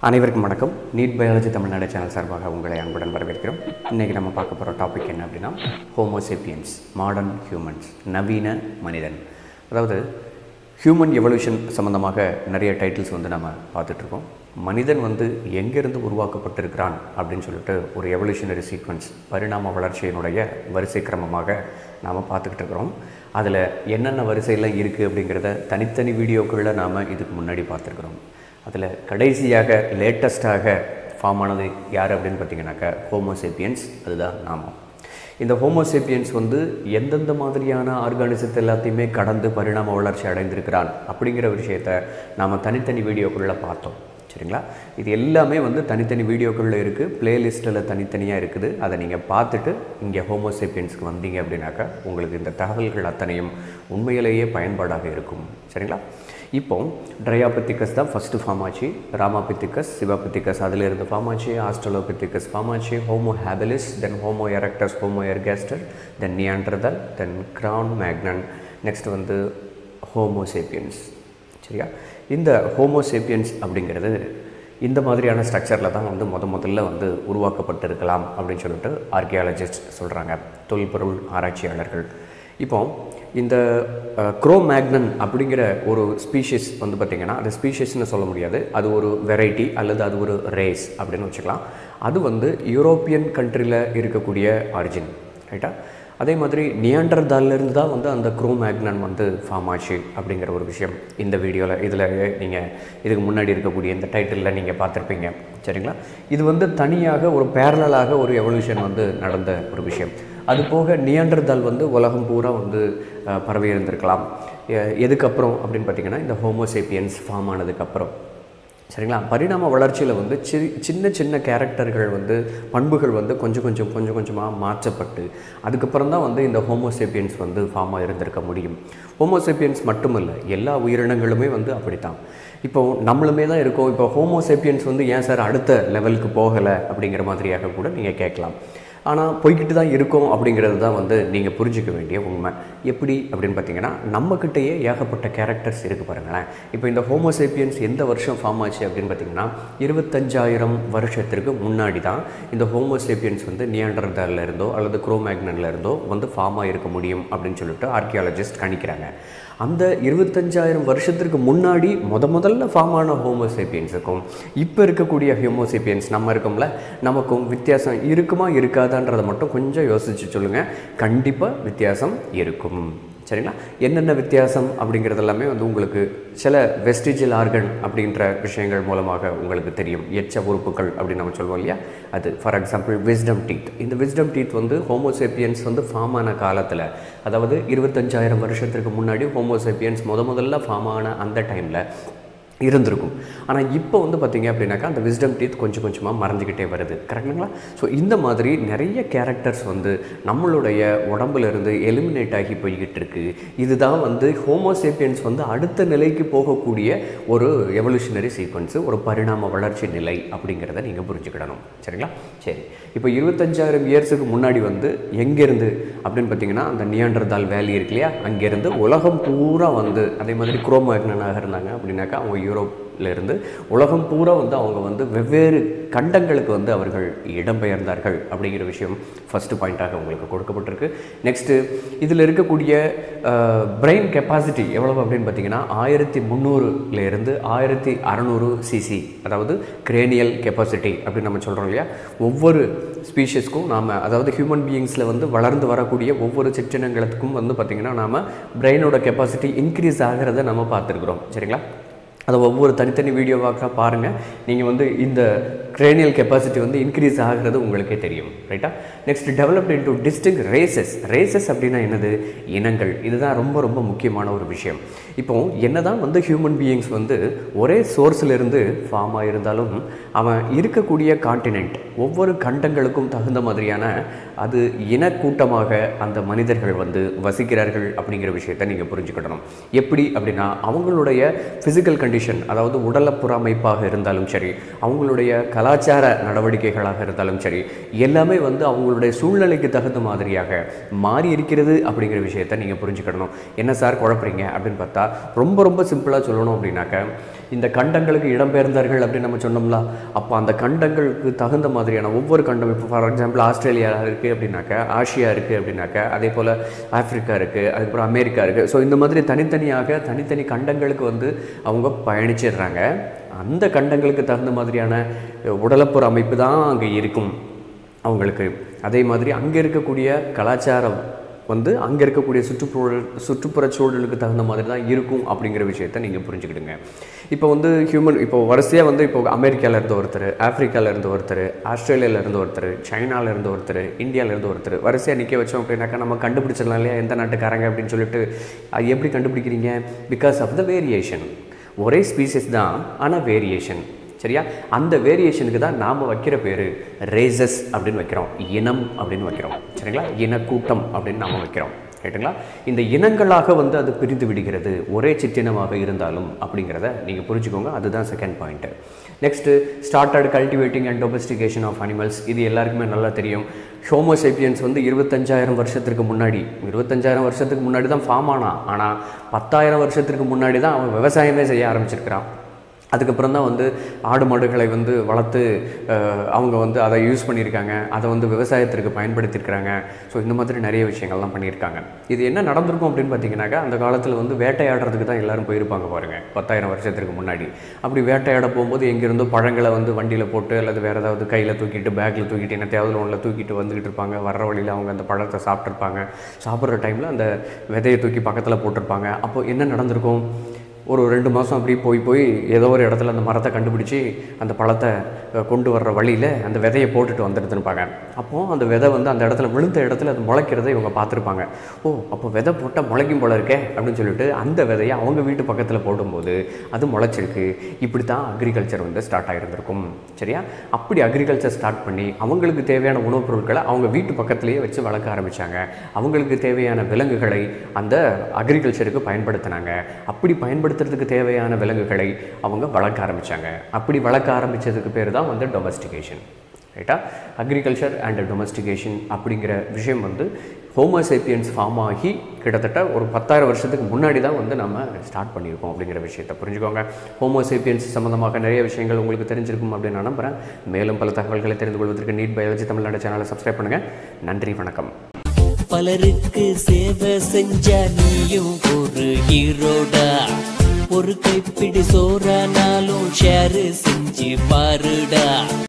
அனைவருக்கும் வணக்கம் NEET biology Tamil Nadu channel சார்பாக உங்களை அன்புடன் வரவேற்கிறோம் இன்றைக்கி நம்ம பார்க்க போகிற டாபிக் என்ன அப்படின்னா ஹோமோசேப்பியன்ஸ் மாடர்ன் ஹியூமன்ஸ் நவீன மனிதன் அதாவது ஹியூமன் எவல்யூஷன் சம்மந்தமாக நிறைய டைட்டில்ஸ் வந்து நம்ம பார்த்துட்ருக்கோம் மனிதன் வந்து எங்கேருந்து உருவாக்கப்பட்டிருக்கிறான் அப்படின்னு சொல்லிட்டு ஒரு எவல்யூஷனரி சீக்வன்ஸ் பரிணாம வளர்ச்சியினுடைய வரிசை கிரமமாக நாம் பார்த்துக்கிட்டு இருக்கிறோம் அதில் என்னென்ன வரிசையெல்லாம் இருக்குது அப்படிங்கிறத தனித்தனி வீடியோக்களில் நாம் இதுக்கு முன்னாடி பார்த்துருக்குறோம் அதில் கடைசியாக லேட்டஸ்ட்டாக ஃபார்ம் ஆனது யார் அப்படின்னு பார்த்தீங்கன்னாக்கா ஹோமோசேப்பியன்ஸ் அதுதான் நாமம் இந்த ஹோமோசேப்பியன்ஸ் வந்து எந்தெந்த மாதிரியான ஆர்கானிசத்தை எல்லாத்தையுமே கடந்து பரிணாம வளர்ச்சி அடைந்திருக்கிறான் அப்படிங்கிற விஷயத்தை நாம் தனித்தனி வீடியோக்குள்ளே பார்த்தோம் சரிங்களா இது எல்லாமே வந்து தனித்தனி வீடியோக்களில் இருக்குது பிளேலிஸ்ட்டில் தனித்தனியாக இருக்குது அதை நீங்கள் பார்த்துட்டு இங்கே ஹோமோசேப்பியன்ஸ்க்கு வந்தீங்க அப்படின்னாக்கா உங்களுக்கு இந்த தகவல்கள் அத்தனையும் உண்மையிலேயே பயன்பாடாக இருக்கும் சரிங்களா இப்போ ட்ரையாபித்திகஸ் தான் ஃபஸ்ட்டு ஃபார்ம் ஆச்சு ராமாபித்திகஸ் சிவாபித்திகஸ் அதிலிருந்து ஃபார்ம் ஆச்சு ஆஸ்ட்ரலோபித்திகஸ் ஃபார்ம் ஆச்சு Homo habilis then Homo erectus Homo ergaster then Neanderthal then Cro Magnon next வந்து ஹோமோசேப்பியன்ஸ் சரியா இந்த ஹோமோசேப்பியன்ஸ் அப்படிங்கிறது இந்த மாதிரியான ஸ்ட்ரக்சரில் தான் வந்து முத முதல்ல வந்து உருவாக்கப்பட்டிருக்கலாம் அப்படின்னு சொல்லிட்டு ஆர்கியாலஜிஸ்ட் சொல்கிறாங்க தொல்பொருள் ஆராய்ச்சியாளர்கள் இப்போ இந்த க்ரோ மேக்னன் அப்படிங்கிற ஒரு ஸ்பீஷிஸ் வந்து பார்த்திங்கன்னா அது ஸ்பீஷிஸ்னு சொல்ல முடியாது அது ஒரு வெரைட்டி அல்லது அது ஒரு ரேஸ் அப்படின்னு வச்சுக்கலாம் அது வந்து யூரோப்பியன் கண்ட்ரியில் இருக்கக்கூடிய ஆரிஜின் ரைட்டா அதே மாதிரி நியாண்டர்தாலிருந்து தான் வந்து அந்த க்ரோ மேக்னன் வந்து ஃபார்ம் ஆச்சு அப்படிங்கிற ஒரு விஷயம் இந்த வீடியோவில் இதில் நீங்கள் இதுக்கு முன்னாடி இருக்கக்கூடிய இந்த டைட்டிலில் நீங்கள் பார்த்துருப்பீங்க சரிங்களா இது வந்து தனியாக ஒரு பேரலாக ஒரு எவல்யூஷன் வந்து நடந்த ஒரு விஷயம் அது போக நியாண்டர்தால் வந்து உலகம் பூரா வந்து பரவி இருந்திருக்கலாம் எதுக்கப்புறம் அப்படின்னு பார்த்தீங்கன்னா இந்த ஹோமோசேப்பியன்ஸ் ஃபார்ம் ஆனதுக்கப்புறம் சரிங்களா பரிணாம வளர்ச்சியில் வந்து சி சின்ன சின்ன கேரக்டர்கள் வந்து பண்புகள் வந்து கொஞ்சம் கொஞ்சம் கொஞ்சம் கொஞ்சமாக மாற்றப்பட்டு அதுக்கப்புறம் தான் வந்து இந்த ஹோமோசேப்பியன்ஸ் வந்து ஃபார்மாக இருந்திருக்க முடியும் ஹோமோசேப்பியன்ஸ் மட்டுமல்ல எல்லா உயிரினங்களுமே வந்து அப்படித்தான் இப்போது நம்மளுமே தான் இருக்கோம் இப்போ ஹோமோசேப்பியன்ஸ் வந்து ஏன் சார் அடுத்த லெவலுக்கு போகலை அப்படிங்கிற மாதிரியாக கூட நீங்கள் கேட்கலாம் ஆனால் போய்கிட்டு தான் இருக்கோம் அப்படிங்கிறது தான் வந்து நீங்கள் புரிஞ்சிக்க வேண்டிய உண்மை எப்படி அப்படின்னு பார்த்தீங்கன்னா நம்மக்கிட்டேயே ஏகப்பட்ட கேரக்டர்ஸ் இருக்குது பாருங்களேன் இப்போ இந்த ஹோமோசேப்பியன்ஸ் எந்த வருஷம் ஃபார்ம் ஆச்சு அப்படின்னு பார்த்தீங்கன்னா இருபத்தஞ்சாயிரம் வருஷத்திற்கு முன்னாடி தான் இந்த ஹோமோசேப்பியன்ஸ் வந்து நியாண்டர்தாலில் இருந்தோ அல்லது குரோமேக்னனில் இருந்தோ வந்து ஃபார்ம் ஆகிருக்க முடியும் அப்படின்னு சொல்லிட்டு ஆர்கியாலஜிஸ்ட் கணிக்கிறாங்க அந்த இருபத்தஞ்சாயிரம் வருஷத்திற்கு முன்னாடி முத முதல்ல ஃபார்ம் ஆன ஹோமோசேப்பியன்ஸுக்கும் இப்போ இருக்கக்கூடிய ஹோமோசேப்பியன்ஸ் நம்ம இருக்கோம்ல நமக்கும் வித்தியாசம் இருக்குமா இருக்காதான்றதை மட்டும் கொஞ்சம் யோசிச்சு சொல்லுங்கள் கண்டிப்பாக வித்தியாசம் இருக்கும் சரிங்களா என்னென்ன வித்தியாசம் அப்படிங்கிறது எல்லாமே வந்து உங்களுக்கு சில வெஸ்டிஜியல் ஆர்கன் அப்படின்ற விஷயங்கள் மூலமாக உங்களுக்கு தெரியும் எச்ச உறுப்புகள் அப்படின்னு நம்ம சொல்லுவோம் இல்லையா அது ஃபார் எக்ஸாம்பிள் விஸ்டம் டீத் இந்த விஸ்டம் டீத் வந்து ஹோமோசேப்பியன்ஸ் வந்து ஃபார்ம் ஆன காலத்தில் அதாவது இருபத்தஞ்சாயிரம் வருஷத்திற்கு முன்னாடி ஹோமோசேப்பியன்ஸ் முத முதல்ல ஃபார்ம் ஆன அந்த டைமில் இருந்திருக்கும் ஆனால் இப்போ வந்து பார்த்திங்க அப்படின்னாக்கா அந்த விஸ்டம் டீத் கொஞ்சம் கொஞ்சமாக மறைஞ்சிக்கிட்டே வருது கரெக்டுங்களா ஸோ இந்த மாதிரி நிறைய கேரக்டர்ஸ் வந்து நம்மளுடைய உடம்புலேருந்து எலிமினேட் ஆகி போய்கிட்டு இருக்கு இதுதான் வந்து ஹோமோசேப்பியன்ஸ் வந்து அடுத்த நிலைக்கு போகக்கூடிய ஒரு எவல்யூஷனரி சீக்வன்ஸு ஒரு பரிணாம வளர்ச்சி நிலை அப்படிங்கிறத நீங்கள் புரிஞ்சுக்கிடணும் சரிங்களா சரி இப்போ இருபத்தஞ்சாயிரம் இயர்ஸுக்கு முன்னாடி வந்து எங்கேருந்து அப்படின்னு பார்த்தீங்கன்னா அந்த நியாண்டர்தால் வேலி இருக்கு இல்லையா அங்கேருந்து உலகம் பூரா வந்து அதே மாதிரி குரோமேக்னனாக இருந்தாங்க அப்படின்னாக்கா அவங்க யூரோப்லேருந்து உலகம் பூரா வந்து அவங்க வந்து வெவ்வேறு கண்டங்களுக்கு வந்து அவர்கள் இடம்பெயர்ந்தார்கள் அப்படிங்கிற விஷயம் ஃபஸ்ட்டு பாயிண்ட்டாக உங்களுக்கு கொடுக்கப்பட்டிருக்கு நெக்ஸ்ட்டு இதில் இருக்கக்கூடிய பிரெயின் கெப்பாசிட்டி எவ்வளவு அப்படின்னு பார்த்தீங்கன்னா ஆயிரத்தி முந்நூறுலேருந்து ஆயிரத்தி அறநூறு சிசி அதாவது கிரேனியல் கெப்பாசிட்டி அப்படின்னு நம்ம சொல்கிறோம் இல்லையா ஒவ்வொரு ஸ்பீஷஸ்க்கும் நாம் அதாவது ஹியூமன் பீயிங்ஸில் வந்து வளர்ந்து வரக்கூடிய ஒவ்வொரு சிற்றினங்களுக்கும் வந்து பார்த்திங்கன்னா நாம் பிரெயினோட கெப்பாசிட்டி இன்க்ரீஸ் ஆகிறத நம்ம பார்த்துருக்குறோம் சரிங்களா அதை ஒவ்வொரு தனித்தனி வீடியோவாக பாருங்கள் நீங்கள் வந்து இந்த கிரேனியல் கெப்பாசிட்டி வந்து இன்க்ரீஸ் ஆகிறது உங்களுக்கே தெரியும் ரைட்டா next developed into distinct races races அப்படின்னா என்னது இனங்கள் இதுதான் ரொம்ப ரொம்ப முக்கியமான ஒரு விஷயம் இப்போ என்னதான் வந்து ஹியூமன் பீயிங்ஸ் வந்து ஒரே சோர்ஸிலிருந்து ஃபார்ம் ஆகிருந்தாலும் அவன் இருக்கக்கூடிய காண்டினென்ட் ஒவ்வொரு கண்டங்களுக்கும் தகுந்த மாதிரியான அது இனக்கூட்டமாக அந்த மனிதர்கள் வந்து வசிக்கிறார்கள் அப்படிங்கிற விஷயத்தை நீங்கள் புரிஞ்சுக்கிடணும் எப்படி அப்படின்னா அவங்களுடைய ஃபிசிக்கல் கண்டிஷன் அதாவது உடலப்புற அமைப்பாக இருந்தாலும் சரி அவங்களுடைய கலா கலாச்சார நடவடிக்கைகளாக இருந்தாலும் சரி எல்லாமே வந்து அவங்களுடைய சூழ்நிலைக்கு தகுந்த மாதிரியாக மாறி இருக்கிறது அப்படிங்கிற விஷயத்தை நீங்கள் புரிஞ்சுக்கிடணும் என்ன சார் குழப்பறீங்க அப்படின்னு பார்த்தா ரொம்ப ரொம்ப சிம்பிளாக சொல்லணும் அப்படின்னாக்க இந்த கண்டங்களுக்கு இடம்பெயர்ந்தார்கள் அப்படின்னு நம்ம சொன்னோம்ல அப்போ அந்த கண்டங்களுக்கு தகுந்த மாதிரியான ஒவ்வொரு கண்டம் இப்போ ஃபார் எக்ஸாம்பிள் ஆஸ்திரேலியா இருக்குது அப்படின்னாக்க ஆசியா இருக்குது அப்படின்னாக்க அதே போல் ஆப்பிரிக்கா இருக்குது அதுக்கப்புறம் அமெரிக்கா இருக்குது ஸோ இந்த மாதிரி தனித்தனியாக தனித்தனி கண்டங்களுக்கு வந்து அவங்க பயணிச்சிடுறாங்க அந்த கண்டங்களுக்கு தகுந்த மாதிரியான உடலப்புற அமைப்பு தான் அங்கே இருக்கும் அவங்களுக்கு அதே மாதிரி அங்கே இருக்கக்கூடிய கலாச்சாரம் வந்து அங்கே இருக்கக்கூடிய சுற்றுச்சூழல் சுற்றுப்புற சூழலுக்கு தகுந்த மாதிரி தான் இருக்கும் அப்படிங்கிற விஷயத்த நீங்கள் புரிஞ்சுக்கிடுங்க இப்போ வந்து ஹியூமன் இப்போ வரிசையாக வந்து இப்போ அமெரிக்காவில் இருந்து ஒருத்தர் ஆப்பிரிக்காவில் இருந்து ஒருத்தர் ஆஸ்திரேலியாவில் இருந்து ஒருத்தர் சைனாவில் இருந்து ஒருத்தர் இந்தியாவில் இருந்து ஒருத்தர் வரிசையாக நிற்க வச்சோம் அப்படின்னாக்கா நம்ம கண்டுபிடிச்சிடலாம் இல்லையா எந்த நாட்டுக்காரங்க அப்படின்னு சொல்லிட்டு அது எப்படி கண்டுபிடிக்கிறீங்க பிகாஸ் ஆஃப் த வேரியேஷன் ஒரே ஸ்பீசிஸ் தான் ஆனால் வேரியேஷன் சரியா அந்த வேரியேஷனுக்கு தான் நாம் வைக்கிற பேர் ரேசஸ் அப்படின்னு வைக்கிறோம் இனம் அப்படின்னு வைக்கிறோம் சரிங்களா இனக்கூட்டம் அப்படின்னு நாம் வைக்கிறோம் ரைட்டுங்களா இந்த இனங்களாக வந்து அது பிரிந்து விடுகிறது ஒரே சிற்றினமாக இருந்தாலும் அப்படிங்கிறத நீங்கள் புரிஞ்சுக்கோங்க அதுதான் second point next started cultivating and domestication of animals இது எல்லாருக்குமே நல்லா தெரியும் ஹோமோசேப்பியன்ஸ் வந்து இருபத்தஞ்சாயிரம் வருஷத்துக்கு முன்னாடி இருபத்தஞ்சாயிரம் வருஷத்துக்கு முன்னாடி தான் ஃபார்ம் ஆனான் ஆனால் பத்தாயிரம் வருஷத்துக்கு முன்னாடி தான் அவன் விவசாயமே செய்ய ஆரம்பிச்சிருக்கிறான் அதுக்கப்புறம் தான் வந்து ஆடு மாடுகளை வந்து வளர்த்து அஹ், அவங்க வந்து அதை யூஸ் பண்ணியிருக்காங்க அதை வந்து விவசாயத்திற்கு பயன்படுத்தியிருக்கிறாங்க ஸோ இந்த மாதிரி நிறைய விஷயங்கள்லாம் பண்ணியிருக்காங்க இது என்ன நடந்திருக்கும் அப்படின்னு பார்த்தீங்கன்னாக்கா அந்த காலத்தில் வந்து வேட்டையாடுறதுக்கு தான் எல்லாரும் போயிருப்பாங்க பாருங்கள் பத்தாயிரம் வருஷத்துக்கு முன்னாடி அப்படி வேட்டையாட போகும்போது எங்கேருந்தோ பழங்களை வந்து வண்டியில் போட்டு அல்லது வேறு ஏதாவது கையில் தூக்கிட்டு பேக்கில் தூக்கிட்டு என்னத்தையாவது ஒன்றில் தூக்கிட்டு வந்துக்கிட்டு இருப்பாங்க வர்ற வழியில் அவங்க அந்த பழத்தை சாப்பிட்ருப்பாங்க சாப்பிட்ற டைமில் அந்த விதையை தூக்கி பக்கத்தில் போட்டிருப்பாங்க அப்போ என்ன நடந்திருக்கும் ஒரு ரெண்டு மாதம் அப்படி போய் போய் ஏதோ ஒரு இடத்துல அந்த மரத்தை கண்டுபிடிச்சி அந்த பழத்தை அஹ், கொண்டு வர்ற வழியில் அந்த விதையை போட்டுட்டு வந்துருந்துருப்பாங்க அப்போது அந்த விதை வந்து அந்த இடத்துல விழுந்த இடத்துல அது முளைக்கிறதை இவங்க பார்த்துருப்பாங்க ஓ அப்போ விதை போட்டால் முளைக்கும் போல இருக்கே அப்படின்னு சொல்லிட்டு அந்த விதையை அவங்க வீட்டு பக்கத்தில் போடும்போது அது முளைச்சிருக்கு இப்படி தான் அக்ரிகல்ச்சர் வந்து ஸ்டார்ட் ஆகிருந்திருக்கும் சரியா அப்படி அக்ரிகல்ச்சர் ஸ்டார்ட் பண்ணி அவங்களுக்கு தேவையான உணவுப் பொருட்களை அவங்க வீட்டு பக்கத்துலேயே வச்சு வளர்க்க ஆரம்பித்தாங்க அவங்களுக்கு தேவையான விலங்குகளை அந்த அக்ரிகல்ச்சருக்கு பயன்படுத்தினாங்க அப்படி பயன்படுத்துறதுக்கு தேவையான விலங்குகளை அவங்க வளர்க்க ஆரம்பித்தாங்க அப்படி வளர்க்க ஆரம்பித்ததுக்கு பேர் தான் வந்து டொமஸ்டிகேஷன் ரைட்டா அக்ரிகல்ச்சர் அண்ட் டொமஸ்டிகேஷன் அப்படிங்கிற விஷயம் வந்து ஹோமோசேப்பியன்ஸ் ஃபார்ம் ஆகி கிட்டத்தட்ட ஒரு பத்தாயிரம் வருஷத்துக்கு முன்னாடி தான் வந்து நம்ம ஸ்டார்ட் பண்ணியிருக்கோம் அப்படிங்கிற விஷயத்தை புரிஞ்சுக்கோங்க ஹோமோசேப்பியன்ஸ் சம்மந்தமாக நிறைய விஷயங்கள் உங்களுக்கு தெரிஞ்சிருக்கும் அப்படின்னு நான் நம்புகிறேன் மேலும் பல தகவல்களை தெரிந்து கொள்வதற்கு நீட் பயாலஜி தமிழ்நாடு சேனலை சப்ஸ்கிரைப் பண்ணுங்கள் நன்றி வணக்கம் பலருக்கு சேவை செஞ்ச நீயும் ஒரு ஹீரோடா ஒரு கைப்பிடி சோறானாலும் ஷேர் செஞ்சு பாருடா